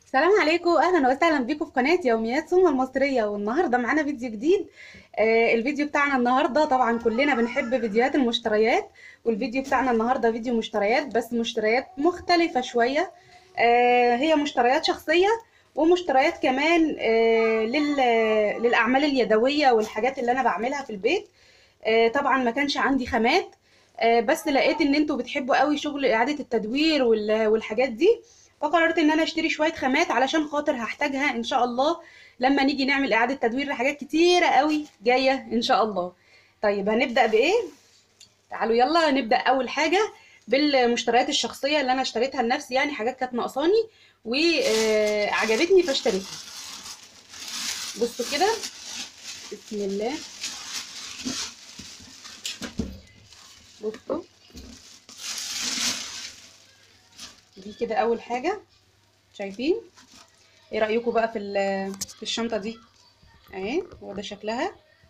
السلام عليكم اهلا وسهلا بيكم في قناه يوميات سمة المصريه والنهارده معانا فيديو جديد آه الفيديو بتاعنا النهارده طبعا كلنا بنحب فيديوهات المشتريات والفيديو بتاعنا النهارده فيديو مشتريات بس مشتريات مختلفه شويه آه هي مشتريات شخصيه ومشتريات كمان آه لل للاعمال اليدويه والحاجات اللي انا بعملها في البيت آه طبعا ما كانش عندي خامات آه بس لقيت ان انتوا بتحبوا قوي شغل اعاده التدوير وال- والحاجات دي فقررت ان انا اشتري شويه خامات علشان خاطر هحتاجها ان شاء الله لما نيجي نعمل اعاده تدوير لحاجات كتيره قوي جايه ان شاء الله طيب هنبدا بايه تعالوا يلا نبدا اول حاجه بالمشتريات الشخصيه اللي انا اشتريتها لنفسي يعني حاجات كانت ناقصاني وعجبتني فاشتريتها بصوا كده بسم الله بصوا دي كده اول حاجه شايفين ايه رايكم بقى في ال- في الشنطه دي اهي هو ده شكلها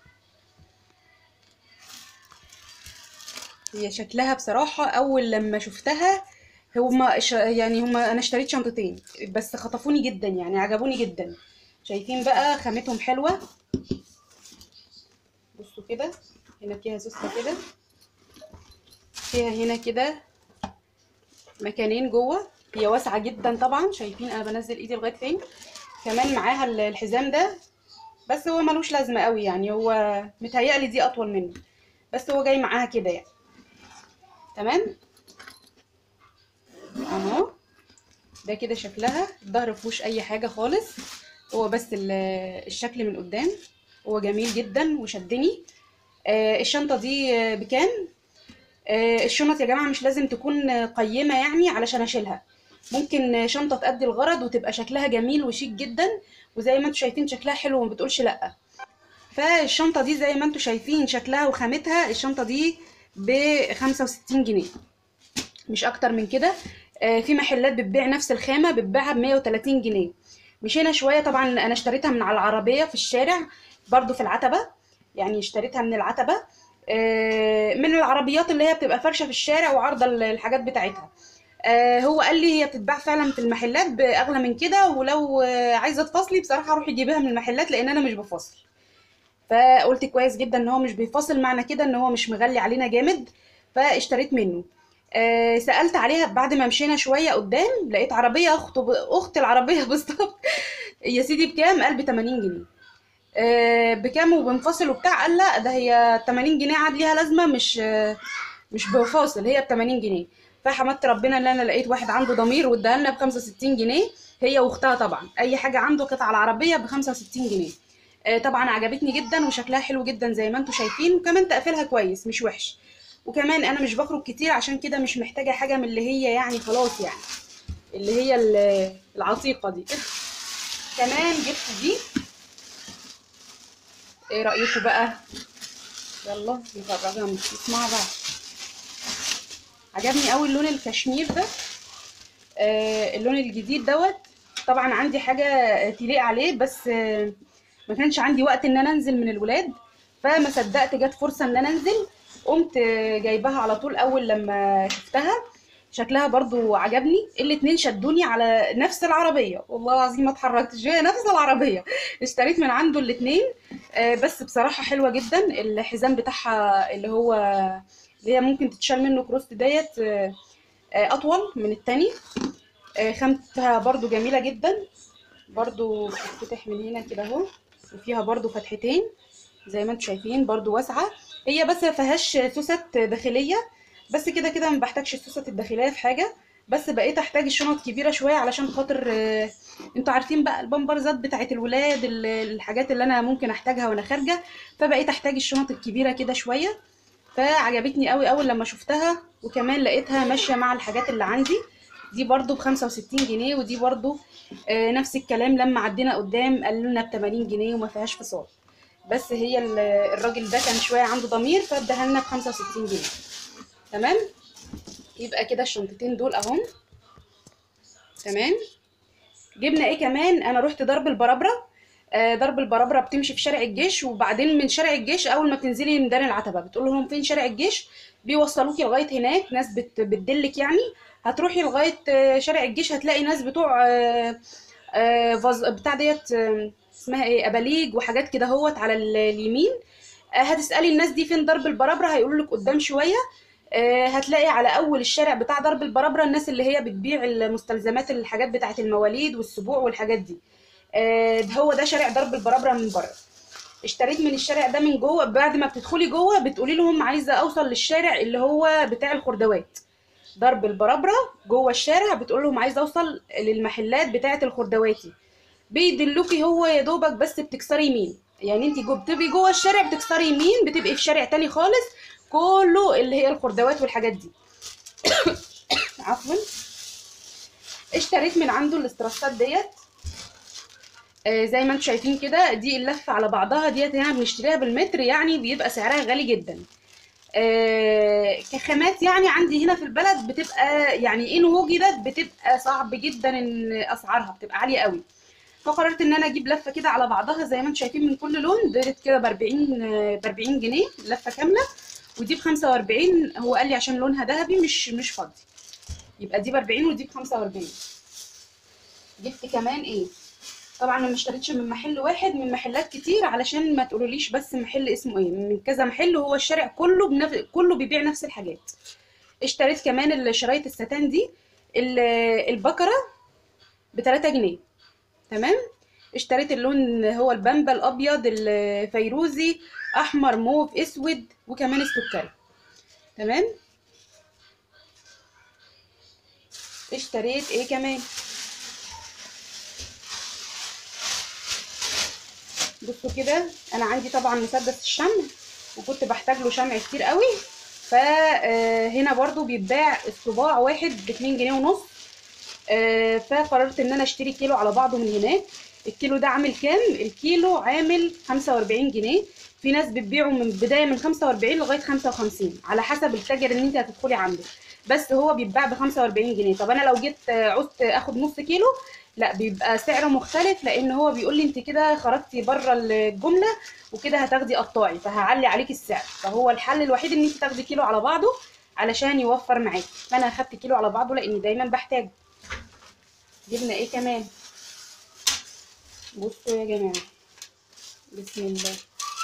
هي شكلها بصراحه اول لما شفتها هما ش- يعني هما انا اشتريت شنطتين بس خطفوني جدا يعني عجبوني جدا شايفين بقى خامتهم حلوه بصوا كده هنا فيها سوسته كده فيها هنا كده مكانين جوه هي واسعه جدا طبعا شايفين انا بنزل ايدي لغايه فين كمان معاها ال- الحزام ده بس هو ملوش لازمه قوي يعني هو متهيألي دي اطول منه بس هو جاي معاها كده يعني تمام اهو ده كده شكلها الظهر مفيهوش اي حاجه خالص هو بس ال- الشكل من قدام هو جميل جدا وشدني آه الشنطه دي آه، بكام آه، الشنط يا جماعة مش لازم تكون قيمة يعني علشان أشيلها ممكن شنطة تأدي الغرض وتبقى شكلها جميل وشيك جدا وزي ما انتوا شايفين شكلها حلو وما بتقولش لأ فالشنطة دي زي ما انتوا شايفين شكلها وخامتها الشنطة دي ب 65 جنيه مش أكتر من كده آه، في محلات بتبيع نفس الخامة بتبيعها ب 130 جنيه مشينا شوية طبعا أنا اشتريتها من على العربية في الشارع برضو في العتبة يعني اشتريتها من العتبة آه، من العربيات اللي هي بتبقى فرشه في الشارع وعارضه ال- الحاجات بتاعتها آه، هو قال لي هي بتتباع فعلا في المحلات باغلى من كده ولو آه، عايزه تفصلي بصراحه روحي جيبيها من المحلات لان انا مش بفصل فقلت كويس جدا ان هو مش بيفصل معنى كده ان هو مش مغلي علينا جامد فاشتريت منه آه، سالت عليها بعد ما مشينا شويه قدام لقيت عربيه اخت اخت العربيه بالظبط يا سيدي بكام قال ب 80 جنيه آه، بكام وبنفصل وبتاع قال لا ده هي 80 جنيه عاد ليها لازمه مش آه، مش بفاصل هي ب 80 جنيه فحمدت ربنا ان انا لقيت واحد عنده ضمير واداها لنا ب 65 جنيه هي واختها طبعا اي حاجه عنده قطعه العربيه ب 65 جنيه آه، طبعا عجبتني جدا وشكلها حلو جدا زي ما انتم شايفين وكمان تقفيلها كويس مش وحش وكمان انا مش بخرج كتير عشان كده مش محتاجه حاجه من اللي هي يعني خلاص يعني اللي هي ال- العتيقه دي كمان جبت دي ايه رأيكم بقى يلا نجربها نشوف مع بعض عجبني قوي اللون الكشمير ده آه اللون الجديد دوت طبعا عندي حاجة تليق عليه بس آه ما كانش عندي وقت ان انا انزل من الولاد فما صدقت جت فرصة ان انا انزل قمت آه، جايباها على طول اول لما شفتها شكلها برضو عجبني الاتنين شدوني على نفس العربية والله العظيم ما اتحركتش هي نفس العربية اشتريت من عنده الاتنين آه، بس بصراحة حلوة جدا الحزام بتاعها اللي هو اللي هي ممكن تتشال منه كروست ديت آه، آه، أطول من التاني آه، خامتها برضو جميلة جدا برضو بتتفتح من هنا كده اهو وفيها برضو فتحتين زي ما انتم شايفين برضو واسعة هي بس ما فيهاش سوست داخلية بس كده كده ما بحتاجش السوست الداخلية في حاجة بس بقيت احتاج الشنط كبيرة شوية علشان خاطر آه، انتوا عارفين بقى البامبرزات بتاعت الولاد ال- الحاجات اللي انا ممكن احتاجها وانا خارجة فبقيت احتاج الشنط الكبيرة كده شوية فعجبتني قوي اول لما شفتها وكمان لقيتها ماشية مع الحاجات اللي عندي دي برضو ب 65 جنيه ودي برضو آه، نفس الكلام لما عدينا قدام قالوا لنا ب 80 جنيه وما فيهاش فصال بس هي ال- الراجل ده كان شوية عنده ضمير فاداها لنا ب 65 جنيه تمام يبقى كده الشنطتين دول اهم تمام جبنا ايه كمان انا رحت درب البرابره آه، درب البرابره بتمشي في شارع الجيش وبعدين من شارع الجيش اول ما بتنزلي من دار العتبه بتقول لهم فين شارع الجيش بيوصلوكي لغايه هناك ناس بت... بتدلك يعني هتروحي لغايه آه، شارع الجيش هتلاقي ناس بتوع آه، آه فاز بتاع ديت آه، اسمها ايه اباليج وحاجات كده هوت على ال- اليمين آه هتسالي الناس دي فين درب البرابره هيقولوا لك قدام شويه آه هتلاقي على اول الشارع بتاع درب البرابره الناس اللي هي بتبيع المستلزمات الحاجات بتاعه المواليد والسبوع والحاجات دي آه ده هو ده شارع درب البرابره من بره اشتريت من الشارع ده من جوه بعد ما بتدخلي جوه بتقولي لهم عايزه اوصل للشارع اللي هو بتاع الخردوات ضرب البرابره جوه الشارع بتقول لهم عايزه اوصل للمحلات بتاعه الخردواتي بيدلوكي هو يا دوبك بس بتكسري يمين يعني انت جو بتبقي جوه الشارع بتكسري يمين بتبقي في شارع تاني خالص كله اللي هي الخردوات والحاجات دي عفوا اشتريت من عنده الاسترسات ديت آه، زي ما انتم شايفين كده دي اللفه على بعضها ديت هنا بنشتريها بالمتر يعني بيبقى سعرها غالي جدا آه، كخامات يعني عندي هنا في البلد بتبقى يعني ان وجدت بتبقى صعب جدا ان اسعارها بتبقى عاليه قوي فقررت ان انا اجيب لفه كده على بعضها زي ما انتم شايفين من كل لون ديت كده ب 40 ب 40 جنيه لفه كامله ودي ب 45 هو قال لي عشان لونها ذهبي مش مش فضي يبقى دي ب 40 ودي ب 45 جبت كمان ايه طبعا انا ما اشتريتش من محل واحد من محلات كتير علشان ما تقولوليش بس محل اسمه ايه من كذا محل هو الشارع كله بنف... كله بيبيع نفس الحاجات اشتريت كمان الشرايط الستان دي ال- البكره ب 3 جنيه تمام اشتريت اللون هو البامبا الابيض الفيروزي احمر موف اسود وكمان السكري تمام اشتريت ايه كمان بصوا كده انا عندي طبعا مسدس الشمع وكنت بحتاج له شمع كتير قوي فهنا برضو بيتباع الصباع واحد ب 2 جنيه ونص آه، فقررت ان انا اشتري كيلو على بعضه من هناك الكيلو ده عامل كام الكيلو عامل 45 جنيه في ناس بتبيعه من بدايه من 45 لغايه 55 على حسب التاجر اللي انت هتدخلي عنده بس هو بيتباع ب 45 جنيه طب انا لو جيت آه، عوزت اخد نص كيلو لا بيبقى سعره مختلف لان هو بيقول لي انت كده خرجتي بره الجمله وكده هتاخدي قطاعي فهعلي عليك السعر فهو الحل الوحيد ان انت تاخدي كيلو على بعضه علشان يوفر معاكي فانا اخدت كيلو على بعضه لاني دايما بحتاجه جبنا ايه كمان بصوا يا جماعه بسم الله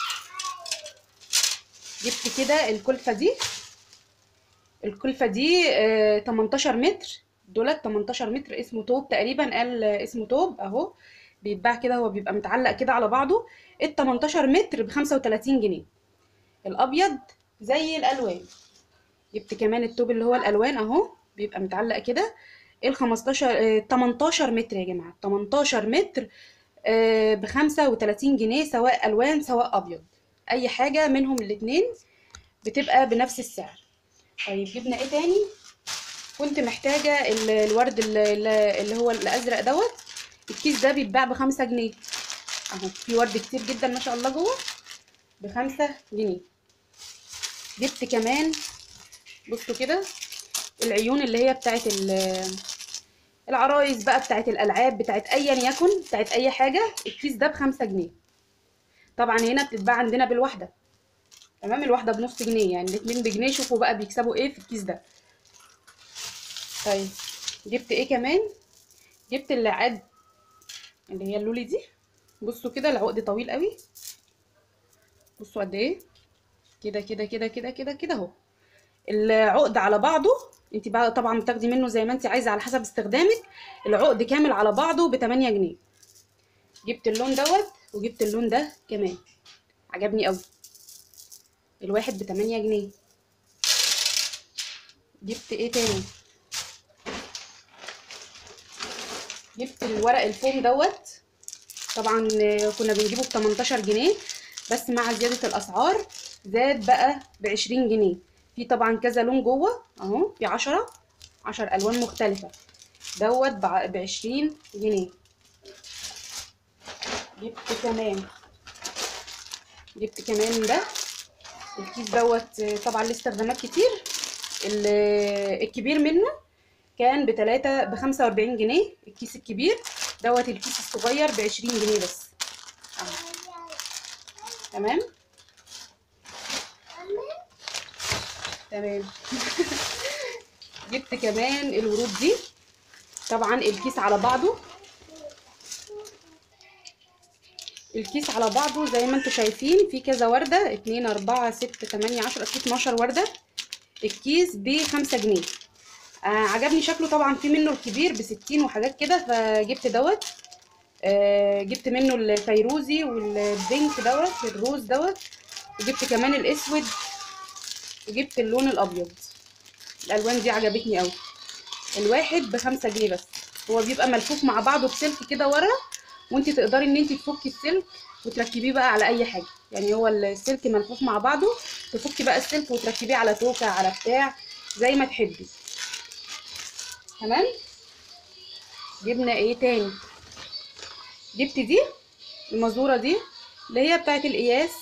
جبت كده الكلفه دي الكلفه دي آه 18 متر دولت 18 متر اسمه توب تقريبا قال اسمه توب اهو بيتباع كده هو بيبقى متعلق كده على بعضه ال 18 متر ب 35 جنيه الابيض زي الالوان جبت كمان التوب اللي هو الالوان اهو بيبقى متعلق كده ال 15 آه، 18 متر يا جماعه 18 متر ب 35 جنيه سواء الوان سواء ابيض اي حاجه منهم الاثنين بتبقى بنفس السعر طيب جبنا ايه تاني كنت محتاجه ال- الورد ال- ال- اللي هو الازرق دوت الكيس ده بيتباع بخمسة جنيه اهو في ورد كتير جدا ما شاء الله جوه بخمسة جنيه جبت كمان بصوا كده العيون اللي هي بتاعت ال- العرايس بقى بتاعت الالعاب بتاعت ايا يكن بتاعت اي حاجه الكيس ده بخمسة جنيه طبعا هنا بتتباع عندنا بالواحده تمام الواحده بنص جنيه يعني الاتنين بجنيه شوفوا بقى بيكسبوا ايه في الكيس ده طيب جبت ايه كمان جبت اللعاب اللي هي اللولي دي بصوا كده العقد طويل قوي بصوا قد ايه كده كده كده كده كده كده اهو العقد على بعضه انت بقى طبعا بتاخدي منه زي ما انت عايزه على حسب استخدامك العقد كامل على بعضه ب 8 جنيه جبت اللون دوت وجبت اللون ده كمان عجبني قوي الواحد ب 8 جنيه جبت ايه تاني جبت الورق الفوم دوت طبعا كنا بنجيبه ب 18 جنيه بس مع زيادة الأسعار زاد بقى ب 20 جنيه في طبعا كذا لون جوه اهو في 10 10 ألوان مختلفة دوت ب 20 جنيه جبت كمان جبت كمان ده الكيس دوت طبعا ليه استخدامات كتير ال- الكبير منه كان بتلاتة بخمسة وأربعين جنيه الكيس الكبير دوت الكيس الصغير بعشرين جنيه بس أهو. تمام تمام جبت كمان الورود دي طبعا الكيس على بعضه الكيس على بعضه زي ما انتم شايفين في كذا ورده اتنين اربعة ستة تمانية عشرة في اتناشر ورده الكيس بخمسة جنيه آه عجبني شكله طبعا في منه الكبير بستين وحاجات كده فجبت دوت آه جبت منه الفيروزي والبينك دوت الروز دوت وجبت كمان الاسود وجبت اللون الابيض الالوان دي عجبتني قوي الواحد بخمسة جنيه بس هو بيبقى ملفوف مع بعضه بسلك كده ورا وانت تقدري ان انت تفكي السلك وتركبيه بقى على اي حاجه يعني هو السلك ملفوف مع بعضه تفكي بقى السلك وتركبيه على توكه على بتاع زي ما تحبي تمام جبنا ايه تاني جبت دي المزوره دي اللي هي بتاعه القياس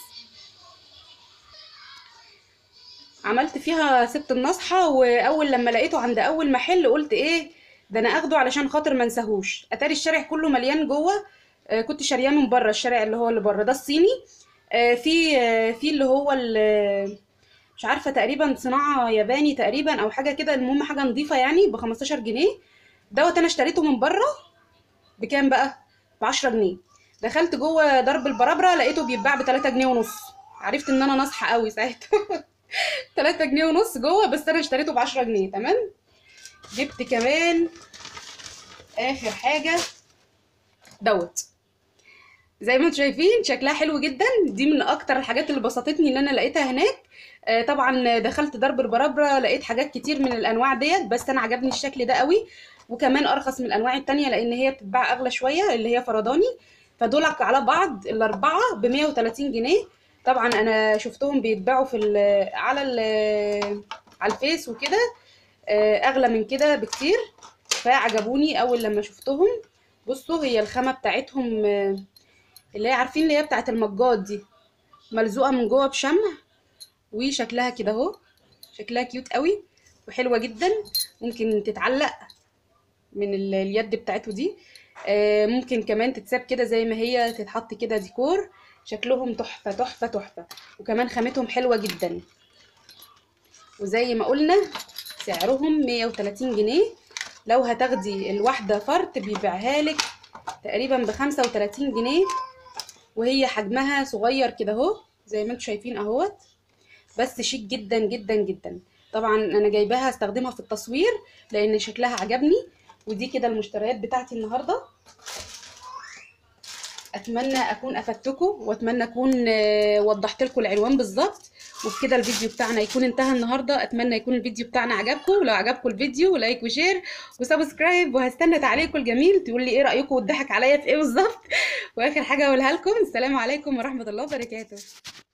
عملت فيها ست النصحة واول لما لقيته عند اول محل قلت ايه ده انا اخده علشان خاطر ما انساهوش اتاري الشارع كله مليان جوه آه كنت شارياه من بره الشارع اللي هو اللي بره ده الصيني آه في آه في اللي هو ال- مش عارفه تقريبا صناعه ياباني تقريبا او حاجه كده المهم حاجه نظيفه يعني ب 15 جنيه دوت انا اشتريته من بره بكام بقى ب 10 جنيه دخلت جوه درب البرابره لقيته بيتباع ب 3 جنيه ونص عرفت ان انا ناصحه قوي ساعتها 3 جنيه ونص جوه بس انا اشتريته ب 10 جنيه تمام جبت كمان اخر حاجه دوت زي ما انتم شايفين شكلها حلو جدا دي من اكتر الحاجات اللي بسطتني ان انا لقيتها هناك آه، طبعا دخلت درب البرابره لقيت حاجات كتير من الانواع ديت بس انا عجبني الشكل ده قوي وكمان ارخص من الانواع التانية لان هي بتتباع اغلى شويه اللي هي فرداني فدول على بعض الاربعه ب 130 جنيه طبعا انا شفتهم بيتباعوا في ال- على ال- على الفيس وكده آه، اغلى من كده بكتير فعجبوني اول لما شفتهم بصوا هي الخامه بتاعتهم آه، اللي هي عارفين اللي هي بتاعت المجات دي ملزوقه من جوه بشمع وشكلها كده اهو شكلها كيوت قوي وحلوه جدا ممكن تتعلق من ال- اليد بتاعته دي آه، ممكن كمان تتساب كده زي ما هي تتحط كده ديكور شكلهم تحفه تحفه تحفه وكمان خامتهم حلوه جدا وزي ما قلنا سعرهم 130 جنيه لو هتاخدي الواحده فرد بيبيعها لك تقريبا ب 35 جنيه وهي حجمها صغير كده اهو زي ما انتم شايفين اهوت بس شيك جدا جدا جدا طبعا انا جايباها استخدمها في التصوير لان شكلها عجبني ودي كده المشتريات بتاعتي النهارده اتمنى اكون افدتكم واتمنى اكون آه، وضحت لكم العنوان بالظبط وبكده الفيديو بتاعنا يكون انتهى النهارده اتمنى يكون الفيديو بتاعنا عجبكم ولو عجبكم الفيديو لايك وشير وسبسكرايب وهستنى تعليقكم الجميل تقول لي ايه رايكم والضحك عليا في ايه بالظبط واخر حاجه اقولها لكم السلام عليكم ورحمه الله وبركاته